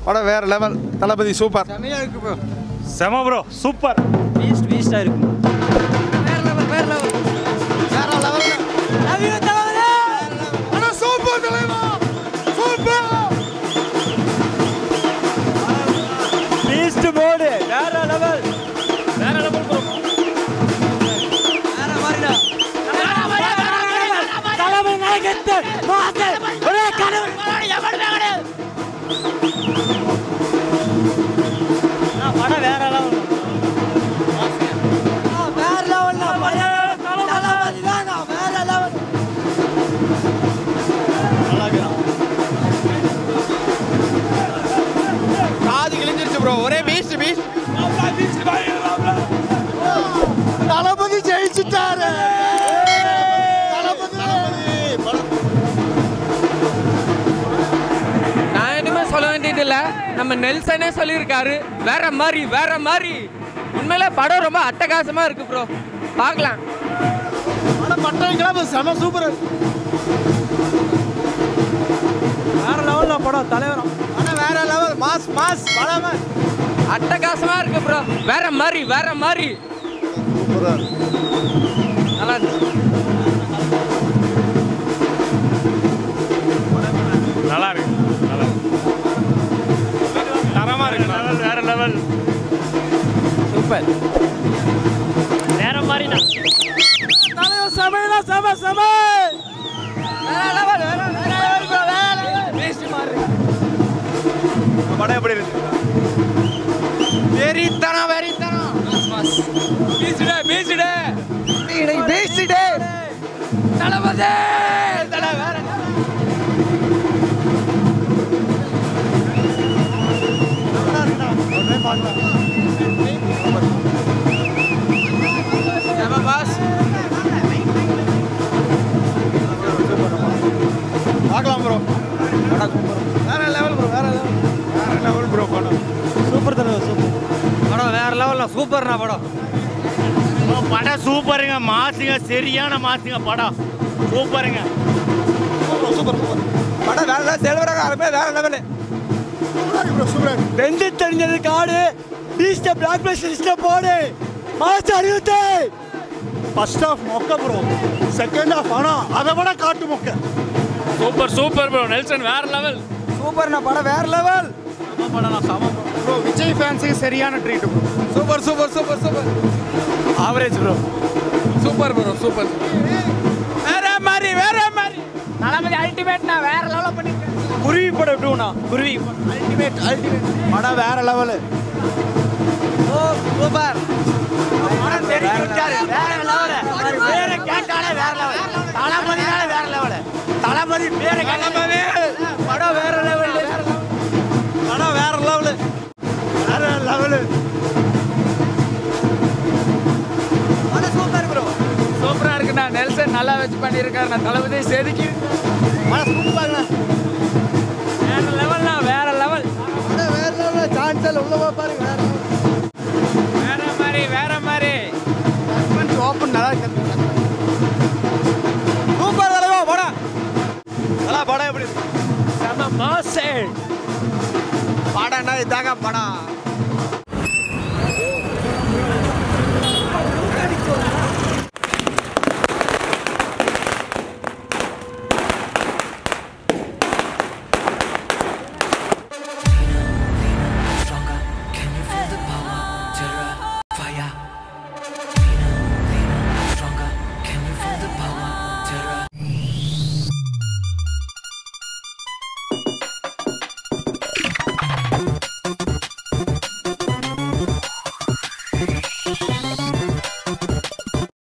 படம் வேற லெவல் தளபதி சூப்பர் செமையா இருக்கு ப்ரோ செம ப்ரோ சூப்பர் பீஸ்ட் பீஸ்டா இருக்கு வேற லெவல் வேற லெவல் வேற லெவல் நவீன தளபதி ஆனா சூப்பர் தலைவா சூப்பர் பீஸ்ட் போர்டு வேற லெவல் வேற லெவல் ப்ரோ வேற மாதிரிடா தளபதி நாயகத்து மாசல் ஒரே கனவு படம் வேற லெவல் வேற லெவல் தளபதி தான் வேற லெவல் காது கிழிஞ்சிருச்சு ப்ரோ ஒரே பீஸ்ட் பீஸ்ட் தளபதி ஜெயிச்சிட்டாரு தளபதி நான் இனிமே சொல்ல வேண்டியது இல்ல நம்ம நெல்சனே சொல்லியிருக்காரு வேற மாதிரி வேற மாதிரி உண்மையில படம் ரொம்ப அட்டகாசமா இருக்கு ப்ரோ பார்க்கலாம் ஆனா பட்டம் கிளம்பு செம சூப்பர் வேற லெவல்ல படம் தலைவரம் ஆனா வேற லெவல் மாஸ் மாஸ் படம் அட்டகாசமா இருக்கு ப்ரோ வேற மாதிரி வேற மாதிரி நல்லா இருந்துச்சு நல்லா இருக்கு நல்லா தரமா இருக்கு லெவல் வேற லெவல் சூப்பர் வேற மாதிரி தான் தலைவர் சமையலா சம சம வேற லெவல் வேற வேற லெவல் bro, வேற லெவல் பீஸ்ட் மாதிரி படம் எப்படி இருக்கு வெறித்தனம் வெறித்தனம் பீச்சுடே பீச்சுடே பீஸ்ட் தளபதி தல வேற செம பாஸ் பார்க்கலாம் ப்ரோ வேற லெவல் ப்ரோ வேற லெவல் வேற லெவல் ப்ரோ படம் சூப்பர் தலைவர் சூப்பர் படம் வேற லெவல்ல சூப்பர்னா படம் படம் சூப்பருங்க மாசுங்க சரியான மாசுங்க படம் சூப்பருங்க சூப்பர் சூப்பர் படம் வேற லெவல் செல்வராக ஆரம்பி வேற லெவல் சூப்பராக ப்ரோ சூப்பராக வெந்து தெரிஞ்சது காடு பீஸ்ட பிளாக் பிளஸ் லிஸ்ட்ல போடு மார்ச் அறிவித்து ஃபர்ஸ்ட் ஆஃப் மொக்க ப்ரோ செகண்ட் ஆஃப் ஆனா அதை விட காட்டு மொக்க சூப்பர் சூப்பர் ப்ரோ நெல்சன் வேற லெவல் சூப்பர்ண்ணா படம் வேற லெவல் ப்ரோ விஜய் ஃபேன்ஸுக்கு சரியான treat bro super super super super average bro super bro super வேற மாதிரி வேற மாதிரி தளபதி அல்டிமேட்னா வேற லெவல் பண்ணிருக்கேன் குருவி படம் எப்படின்னா குருவி அல்டிமேட் அல்டிமேட் படம் வேற லெவல் ஓ சூப்பர் படம் தெரிஞ்சு விட்டாரு வேற லெவல் பேரை கேட்டாலே வேற லெவல் தளபதினாலே வேற லெவல் தளபதி பேரை கேட்டாலே படம் வேற லெவல் படம் வேற லெவல் வேற லெவல் படம் சூப்பர் ப்ரோ சூப்பரா இருக்குண்ணா நெல்சன் நல்லா வச்சு பண்ணியிருக்காரு நான் தளபதி செதுக்கி படம் சூப்பர்ண்ணா வேற லெவல்னா வேற லெவல் படம் வேற லெவல் சான்ஸ் இல்ல உள்ள போய் பாருங்க வேற வேற மாதிரி வேற மாதிரி லெவல் ஓப்பன் நல்லா இருக்கு சூப்பர் தலைவா படம் நல்லா படம் எப்படி இருக்கு செம மாசே படம்னா இதாங்க படம்